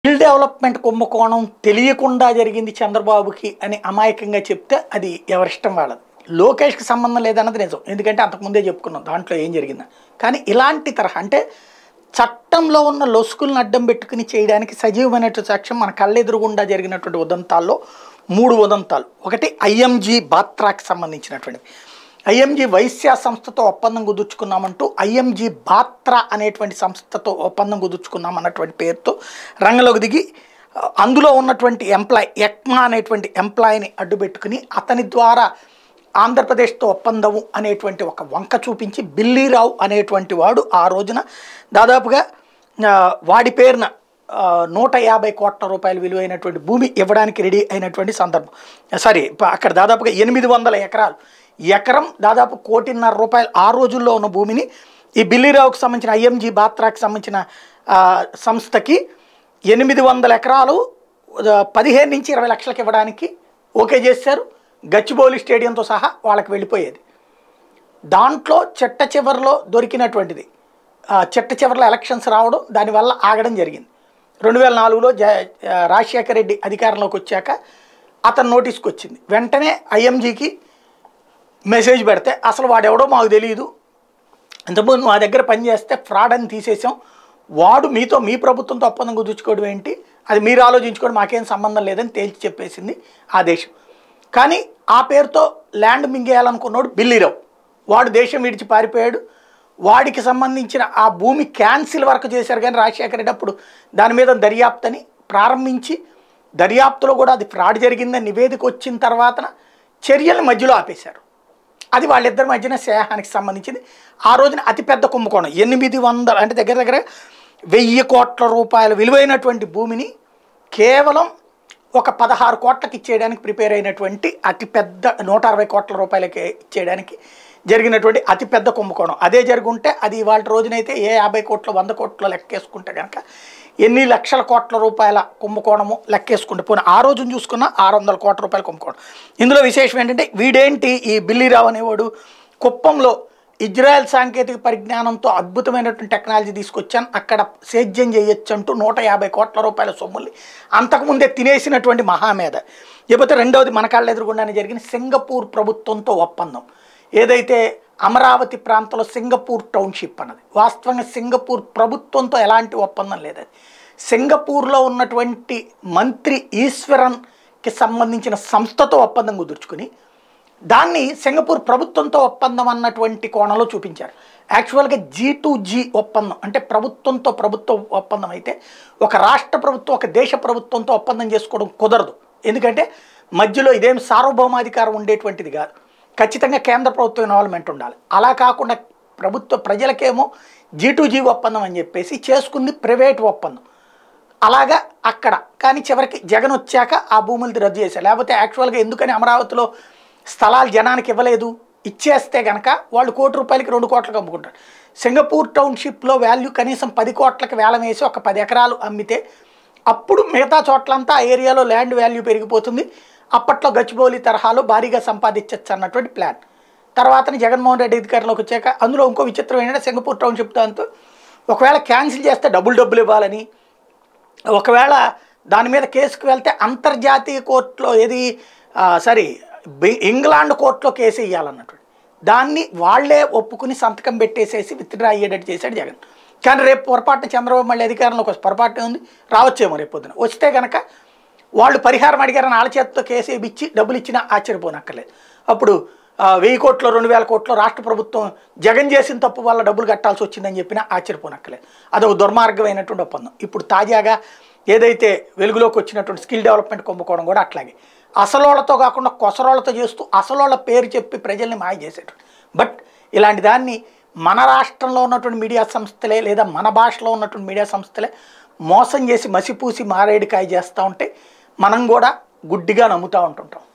skill development కుంభకోణం తెలియకుండా జరిగింది చంద్రబాబుకి అని అమాయకంగా చెప్తే అది ఎవరిష్టం వాళ్ళది లోకేష్కి సంబంధం లేదన్నది నిజం ఎందుకంటే అంతకుముందే చెప్పుకున్నాం దాంట్లో ఏం జరిగిందా కానీ ఇలాంటి తరహా అంటే చట్టంలో ఉన్న లొసుకులను అడ్డం పెట్టుకుని చేయడానికి సజీవమైనటువంటి సాక్ష్యం మన కళ్ళెదురుగుండా జరిగినటువంటి ఉదంతాల్లో మూడు ఉదంతాలు ఒకటి ఐఎంజీ బాత్రాకి సంబంధించినటువంటిది ఐఎంజీ వైశ్య సంస్థతో ఒప్పందం కుదుర్చుకున్నామంటూ ఐఎంజీ బాత్రా అనేటువంటి సంస్థతో ఒప్పందం కుదుర్చుకున్నాం అన్నటువంటి పేరుతో రంగంలోకి దిగి ఆ, అందులో ఉన్నటువంటి ఎంప్లాయ్ ఎక్మా అనేటువంటి ఎంప్లాయ్ని అడ్డుపెట్టుకుని అతని ద్వారా ఆంధ్రప్రదేశ్తో ఒప్పందము అనేటువంటి ఒక వంక చూపించి బిల్లీరావు అనేటువంటి వాడు ఆ రోజున దాదాపుగా ఆ, వాడి పేరున ఆ, నూట యాభై కోట్ల రూపాయల విలువైనటువంటి భూమి ఇవ్వడానికి రెడీ అయినటువంటి సందర్భం సారీ ప- అక్కడ దాదాపుగా ఎనిమిది వందల ఎకరాలు ఎకరం దాదాపు కోటిన్నర రూపాయలు ఆ రోజుల్లో ఉన్న భూమిని ఈ బిల్లీరావుకి సంబంధించిన ఐఎంజీ బాత్రాకి సంబంధించిన ఆ, సంస్థకి ఎనిమిది వందల ఎకరాలు ఆ, పదిహేను నుంచి ఇరవై లక్షలకు ఇవ్వడానికి ఓకే చేశారు గచ్చిబౌలి స్టేడియంతో సహా వాళ్ళకి వెళ్ళిపోయేది దాంట్లో చెట్ట చివరిలో దొరికినటువంటిది ఆ, చెట్ట చివరిలో ఎలక్షన్స్ రావడం దానివల్ల ఆగడం జరిగింది రెండు వేల నాలుగులో జ ఆ, రాజశేఖర రెడ్డి అధికారంలోకి వచ్చాక అతను నోటీస్కి వచ్చింది వెంటనే ఐఎంజీకి మెసేజ్ పెడితే అసలు వాడెవడో మాకు తెలియదు ఇంతకుముందు మా దగ్గర పనిచేస్తే ఫ్రాడ్ అని తీసేసాం వాడు మీతో మీ ప్రభుత్వంతో ఒప్పందం కుదుర్చుకోవడం ఏంటి అది మీరు ఆలోచించుకోవడం మాకేం సంబంధం లేదని తేల్చి చెప్పేసింది ఆ దేశం కానీ ఆ పేరుతో ల్యాండ్ మింగేయాలనుకున్నాడు బిల్లీరావు వాడు దేశం విడిచి పారిపోయాడు వాడికి సంబంధించిన ఆ భూమి క్యాన్సిల్ వరకు చేశారు కానీ రాజశేఖర రెడ్డి అప్పుడు దాని మీద దర్యాప్తుని ప్రారంభించి దర్యాప్తులో కూడా అది ఫ్రాడ్ జరిగిందని నివేదిక వచ్చిన తర్వాత చర్యలు మధ్యలో ఆపేశారు అది వాళ్ళిద్దరి మధ్యన స్నేహానికి సంబంధించింది ఆ రోజున అతిపెద్ద కుంభకోణం ఎనిమిది వందల అంటే దగ్గర దగ్గర వెయ్యి కోట్ల రూపాయల విలువైనటువంటి భూమిని కేవలం ఒక పదహారు కోట్లకి ఇచ్చేయడానికి ప్రిపేర్ అయినటువంటి అతిపెద్ద నూట అరవై కోట్ల రూపాయలకి ఇచ్చేయడానికి జరిగినటువంటి అతిపెద్ద కుంభకోణం అదే జరుగుంటే అది ఇవాళ రోజునైతే ఏ యాభై కోట్ల వంద కోట్ల లెక్కేసుకుంటే కనుక ఎన్ని లక్షల కోట్ల రూపాయల కుంభకోణము లెక్కేసుకుంటే పోనీ ఆ రోజున చూసుకున్న ఆరు వందల కోట్ల రూపాయల కుంభకోణం ఇందులో విశేషం ఏంటంటే వీడేంటి ఈ బిల్లీరావు అనేవాడు కుప్పంలో ఇజ్రాయెల్ సాంకేతిక పరిజ్ఞానంతో అద్భుతమైనటువంటి టెక్నాలజీ తీసుకొచ్చాను అక్కడ సేద్యం చేయొచ్చు అంటూ నూట యాభై కోట్ల రూపాయల సొమ్ముల్ని అంతకుముందే తినేసినటువంటి మహామేధ లేకపోతే రెండవది మన కాళ్ళ ఎదురుగుండానే జరిగిన సింగపూర్ ప్రభుత్వంతో ఒప్పందం ఏదైతే అమరావతి ప్రాంతంలో సింగపూర్ టౌన్షిప్ అన్నది వాస్తవంగా సింగపూర్ ప్రభుత్వంతో ఎలాంటి ఒప్పందం లేదు అది సింగపూర్లో ఉన్నటువంటి మంత్రి ఈశ్వరన్కి సంబంధించిన సంస్థతో ఒప్పందం కుదుర్చుకుని దాన్ని సింగపూర్ ప్రభుత్వంతో ఒప్పందం అన్నటువంటి కోణంలో చూపించారు యాక్చువల్గా జీ టు జీ ఒప్పందం అంటే ప్రభుత్వంతో ప్రభుత్వ ఒప్పందం అయితే ఒక రాష్ట్ర ప్రభుత్వం ఒక దేశ ప్రభుత్వంతో ఒప్పందం చేసుకోవడం కుదరదు ఎందుకంటే మధ్యలో ఇదేం సార్వభౌమాధికారం ఉండేటువంటిది కాదు ఖచ్చితంగా కేంద్ర ప్రభుత్వం ఇన్వాల్వ్మెంట్ ఉండాలి అలా కాకుండా ప్రభుత్వ ప్రజలకేమో జీ టు జీ ఒప్పందం అని చెప్పేసి చేసుకుంది ప్రైవేట్ ఒప్పందం అలాగా అక్కడ కానీ చివరికి జగన్ వచ్చాక ఆ భూములది రద్దు చేశారు లేకపోతే యాక్చువల్గా ఎందుకని అమరావతిలో స్థలాలు జనానికి ఇవ్వలేదు ఇచ్చేస్తే కనుక వాళ్ళు కోటి రూపాయలకి రెండు కోట్లకు అమ్ముకుంటారు సింగపూర్ టౌన్షిప్లో వాల్యూ కనీసం పది కోట్లకి వేలం వేసి ఒక పది ఎకరాలు అమ్మితే అప్పుడు మిగతా చోట్లంతా ఆ ఏరియాలో ల్యాండ్ వాల్యూ పెరిగిపోతుంది అప్పట్లో గచ్చిబౌలి తరహాలో భారీగా సంపాదించవచ్చు అన్నటువంటి ప్లాన్ తర్వాత జగన్మోహన్ రెడ్డి అధికారంలోకి వచ్చాక అందులో ఇంకో విచిత్రం ఏంటంటే సింగపూర్ టౌన్షిప్ దాంతో ఒకవేళ క్యాన్సిల్ చేస్తే డబుల్ డబ్బులు ఇవ్వాలని ఒకవేళ దాని మీద కేసుకు వెళ్తే అంతర్జాతీయ కోర్టులో ఏది ఆ, సారీ బి- ఇంగ్లాండ్ కోర్టులో కేసు వేయాలన్నట్టు దాన్ని వాళ్ళే ఒప్పుకుని సంతకం పెట్టేసేసి విత్డ్రా అయ్యేటట్టు చేశాడు జగన్ కానీ రేపు పొరపాటున చంద్రబాబు మళ్ళీ అధికారంలోకి వస్తే పొరపాటునే ఉంది రావచ్చేమో రేపు పొద్దున వస్తే కనుక వాళ్ళు పరిహారం అడిగారని వాళ్ళ చేతితో కేసు ఇచ్చి డబ్బులు ఇచ్చినా ఆశ్చర్యపోనక్కర్లేదు అప్పుడు ఆ, వెయ్యి కోట్లు రెండు వేల కోట్లు రాష్ట్ర ప్రభుత్వం జగన్ చేసిన తప్పు వల్ల డబ్బులు కట్టాల్సి వచ్చిందని చెప్పినా ఆశ్చర్యపోనక్కర్లేదు అదొక దుర్మార్గమైనటువంటి ఒప్పందం ఇప్పుడు తాజాగా ఏదైతే వెలుగులోకి వచ్చినటువంటి స్కిల్ డెవలప్మెంట్ కుంభకోణం కూడా అట్లాగే అసలోళ్ళతో కాకుండా కొసరోళ్ళతో చేస్తూ అసలోళ్ళ పేరు చెప్పి ప్రజల్ని మాయ చేసేటువంటి బట్ ఇలాంటి దాన్ని మన రాష్ట్రంలో ఉన్నటువంటి మీడియా సంస్థలే లేదా మన భాషలో ఉన్నటువంటి మీడియా సంస్థలే మోసం చేసి మసిపూసి మారేడుకాయ చేస్తూ ఉంటే మనం కూడా గుడ్డిగా నమ్ముతూ ఉంటుంటాం